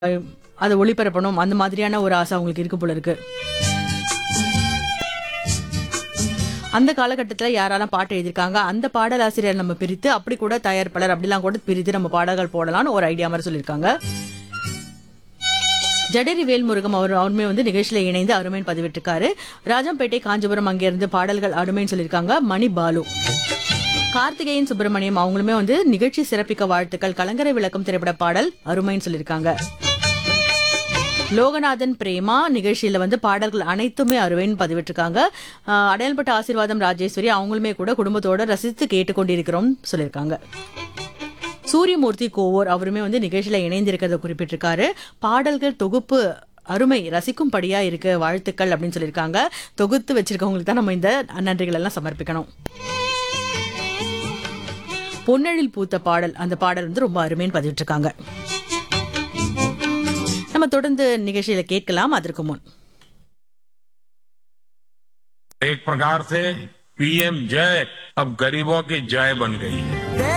அஹ், அதை ஒளிபரப்பணும் அந்த மாதிரியான ஒரு ஆசை அவங்களுக்கு இருக்கு போல இருக்கு அந்த காலகட்டத்தில் யாரெல்லாம் பாட்டு எழுதியிருக்காங்க அந்த பாடலாசிரியர் நம்ம பிரித்து அப்படி கூட தயாரிப்பாளர் அப்படிலாம் கூட பிரித்து நம்ம பாடல்கள் போடலாம்னு ஒரு ஐடியா மாதிரி சொல்லியிருக்காங்க ஜடேரி வேல்முருகம் அவர் அவருமே வந்து நிகழ்ச்சியில இணைந்து அருமைன்னு பதிவிட்டிருக்காரு ராஜம்பேட்டை காஞ்சிபுரம் அங்கிருந்து பாடல்கள் அருமைன்னு சொல்லியிருக்காங்க மணி பாலு கார்த்திகேயன் சுப்பிரமணியம் அவங்களுமே வந்து நிகழ்ச்சி சிறப்பிக்க வாழ்த்துக்கள் கலங்கரை விளக்கம் திரைப்பட பாடல் அருமைன்னு சொல்லியிருக்காங்க லோகநாதன் பிரேமா நிகழ்ச்சியில வந்து பாடல்கள் அனைத்துமே அருமைன்னு பதிவிட்டிருக்காங்க ஆஹ் அடையாளப்பட்ட ஆசீர்வாதம் ராஜேஸ்வரி அவங்களுமே கூட குடும்பத்தோட ரசித்து கேட்டுக்கொண்டிருக்கிறோம் சொல்லியிருக்காங்க சூரியமூர்த்தி கோவோர் அவருமே வந்து நிகழ்ச்சியில இணைந்திருக்கிறத குறிப்பிட்டிருக்காரு பாடல்கள் தொகுப்பு அருமை ரசிக்கும்படியா இருக்கு வாழ்த்துக்கள் அப்படின்னு சொல்லியிருக்காங்க தொகுத்து வச்சிருக்கவங்களுக்கு தான் நம்ம இந்த நன்றிகள் எல்லாம் சமர்ப்பிக்கணும் பொன்னெழில் பூத்த பாடல் அந்த பாடல் வந்து ரொம்ப அருமைன்னு பதிவிட்டிருக்காங்க நம்ம தொடர்ந்து நிகழ்ச்சியில கேட்கலாம் அதற்கு முன் एक प्रकार से पीएम जय अब गरीबों की जय बन गई है